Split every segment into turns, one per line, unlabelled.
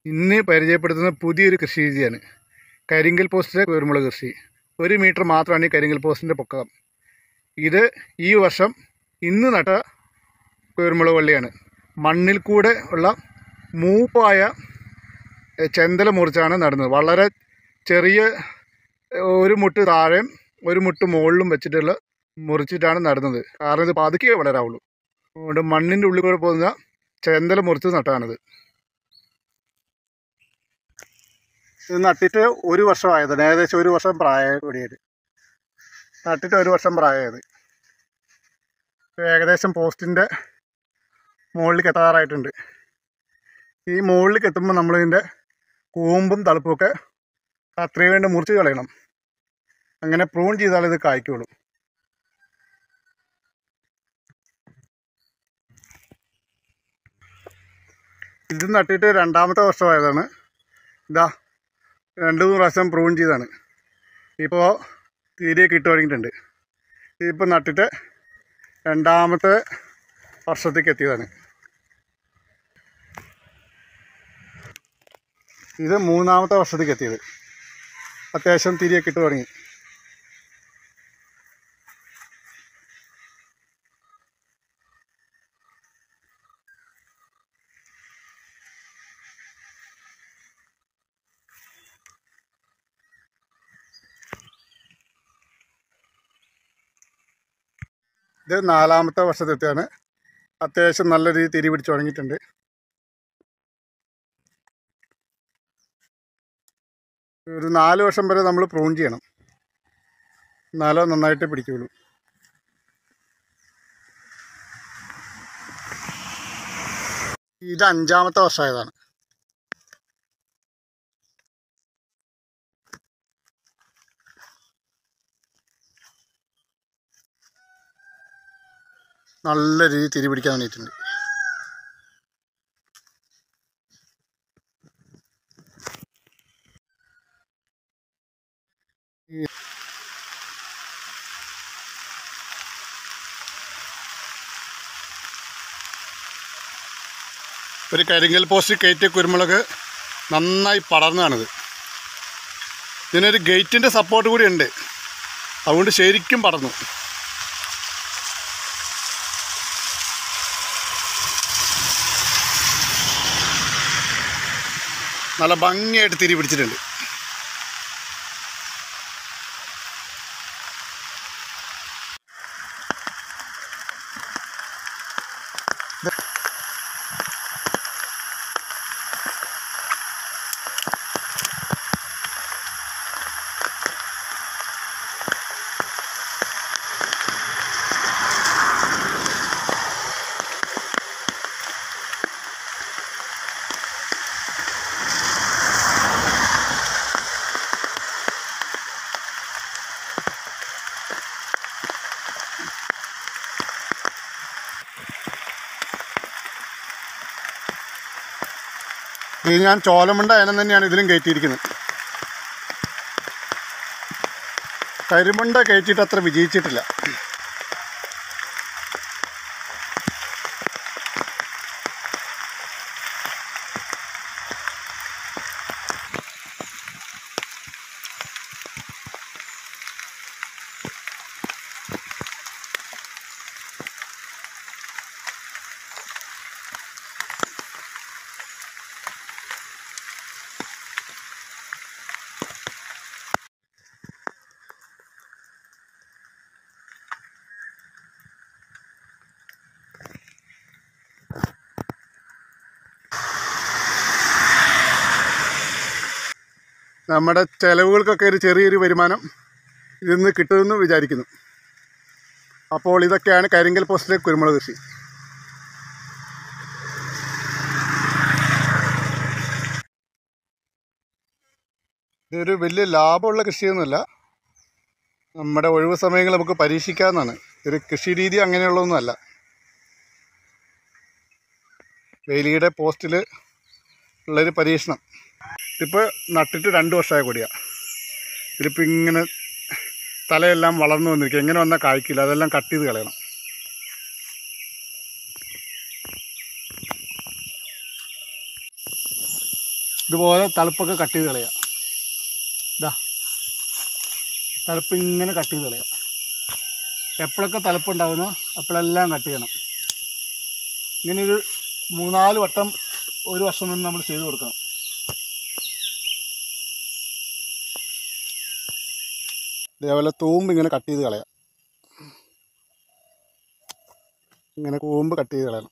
ഇന്ന് പരിചയപ്പെടുത്തുന്ന പുതിയൊരു കൃഷി രീതിയാണ് കരിങ്കൽ പോസ്റ്റിലെ കുരുമുളക് കൃഷി ഒരു മീറ്റർ മാത്രമാണ് ഈ കരിങ്കൽ പോസ്റ്റിൻ്റെ പൊക്കം ഇത് ഈ വർഷം ഇന്ന് നട്ട കുരുമുളക് വള്ളിയാണ് മണ്ണിൽ കൂടെ ഉള്ള മൂപ്പായ എ, ചെന്തല മുറിച്ചാണ് നടുന്നത് വളരെ ചെറിയ എ, ഒരു മുട്ട് താഴെയും ഒരു മുട്ട് മുകളിലും വെച്ചിട്ടുള്ള മുറിച്ചിട്ടാണ് നടുന്നത് കാരണം ഇത് പതുക്കെ വളരാവുള്ളൂ അതുകൊണ്ട് മണ്ണിൻ്റെ ഉള്ളിൽ കൂടെ പോകുന്ന ചെന്തല മുറിച്ച് നട്ടാണിത് ഇത് നട്ടിട്ട് ഒരു വർഷമായതാണ് ഏകദേശം ഒരു വർഷം പ്രായം കൂടിയത് നട്ടിട്ട് ഒരു വർഷം പ്രായമായത് ഇപ്പൊ ഏകദേശം പോസ്റ്റിൻ്റെ മുകളിൽ കെട്ടാറായിട്ടുണ്ട് ഈ മുകളിൽ കെട്ടുമ്പോൾ നമ്മളിതിൻ്റെ കൂമ്പും തളുപ്പുമൊക്കെ അത്രയും വേണ്ടി മുറിച്ച് കളയണം അങ്ങനെ പ്രൂൺ ചെയ്താലേ ഇത് കായ്ക്കുള്ളൂ ഇത് നട്ടിട്ട് രണ്ടാമത്തെ വർഷമായതാണ് ഇതാ രണ്ട് മൂന്ന് പ്രാവശ്യം പ്രൂൺ ചെയ്താണ് ഇപ്പോൾ തീരെയൊക്കെ ഇട്ട് തുടങ്ങിയിട്ടുണ്ട് ഇതിപ്പോൾ നട്ടിട്ട് രണ്ടാമത്തെ വർഷത്തേക്ക് എത്തിയതാണ് ഇത് മൂന്നാമത്തെ വർഷത്തേക്ക് എത്തിയത് അത്യാവശ്യം തിരിയൊക്കെ ഇട്ട് തുടങ്ങി ഇത് നാലാമത്തെ വർഷത്തെത്തിയാണ് അത്യാവശ്യം നല്ല രീതിയിൽ തിരി പിടിച്ച് തുടങ്ങിയിട്ടുണ്ട് ഒരു നാല് വർഷം വരെ നമ്മൾ പ്രൂൺ ചെയ്യണം എന്നാലോ നന്നായിട്ട് പിടിക്കുകയുള്ളൂ ഇത് അഞ്ചാമത്തെ വർഷമായതാണ് നല്ല രീതിയിൽ തിരി പിടിക്കാൻ വേണ്ടിയിട്ടുണ്ട് ഒരു കരിങ്കൽ പോസ്റ്റ് കയറ്റിയ കുരുമുളക് നന്നായി പടർന്നതാണിത് ഇതിനൊരു ഗേറ്റിൻ്റെ സപ്പോർട്ട് കൂടി ഉണ്ട് അതുകൊണ്ട് ശരിക്കും പടർന്നു നല്ല ഭംഗിയായിട്ട് തിരി പിടിച്ചിട്ടുണ്ട് ഇത് ഞാൻ ചോലമുണ്ട അയനം തന്നെയാണ് ഇതിലും കയറ്റിയിരിക്കുന്നത് കരിമുണ്ട കയറ്റിയിട്ട് അത്ര വിജയിച്ചിട്ടില്ല നമ്മുടെ ചെലവുകൾക്കൊക്കെ ഒരു ചെറിയൊരു വരുമാനം ഇതിൽ നിന്ന് കിട്ടുമെന്ന് വിചാരിക്കുന്നു അപ്പോൾ ഇതൊക്കെയാണ് കരിങ്കൽ പോസ്റ്റിലെ കുരുമുളക് കൃഷി ഇതൊരു വലിയ ലാഭമുള്ള കൃഷിയൊന്നുമല്ല നമ്മുടെ ഒഴിവ് സമയങ്ങൾ നമുക്ക് പരീക്ഷിക്കാവുന്നതാണ് ഒരു കൃഷി രീതി അങ്ങനെയുള്ളതൊന്നുമല്ല വേലിയുടെ പോസ്റ്റിൽ ഉള്ളൊരു പരീക്ഷണം ഇതിപ്പോൾ നട്ടിട്ട് രണ്ട് വർഷമായ കൊടിയാണ് ഇതിലിപ്പോൾ ഇങ്ങനെ തലയെല്ലാം വളർന്നു വന്നിരിക്കുക എങ്ങനെ വന്നാൽ കായ്ക്കില്ല അതെല്ലാം കട്ട് ചെയ്ത് കളയണം ഇതുപോലെ തളുപ്പൊക്കെ കട്ട് ചെയ്ത് കളയുക ഇതാ തളുപ്പ് ഇങ്ങനെ കട്ട് ചെയ്ത് കളയുക എപ്പോഴൊക്കെ തളുപ്പുണ്ടാകുന്നോ അപ്പോഴെല്ലാം കട്ട് ചെയ്യണം ഇങ്ങനെ ഒരു മൂന്നാല് വട്ടം ഒരു വർഷം നിന്ന് നമ്മൾ ചെയ്ത് കൊടുക്കണം ഇതേപോലെ തൂമ്പ് ഇങ്ങനെ കട്ട് ചെയ്ത് കളയാം ഇങ്ങനെ കൂമ്പ് കട്ട് ചെയ്ത് കളയണം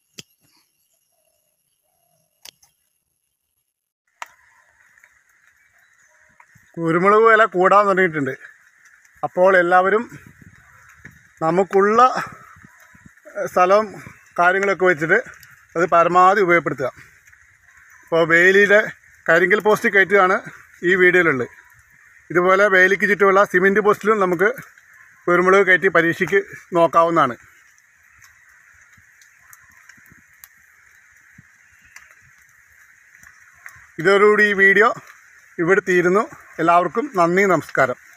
കുരുമുളക് വില കൂടാൻ തുടങ്ങിയിട്ടുണ്ട് അപ്പോൾ എല്ലാവരും നമുക്കുള്ള സ്ഥലവും കാര്യങ്ങളൊക്കെ വെച്ചിട്ട് അത് പരമാവധി ഉപയോഗപ്പെടുത്തുക ഇപ്പോൾ വേലിയുടെ കരിങ്കൽ പോസ്റ്റ് കയറ്റുകയാണ് ഈ വീഡിയോയിലുള്ളത് ഇതുപോലെ വേലിക്ക് ചുറ്റുമുള്ള സിമെൻറ്റ് പോസ്റ്റിലും നമുക്ക് കുരുമുളക് കയറ്റി പരീക്ഷയ്ക്ക് നോക്കാവുന്നതാണ് ഇതോടുകൂടി ഈ വീഡിയോ ഇവിടെ തീരുന്നു എല്ലാവർക്കും നന്ദി നമസ്കാരം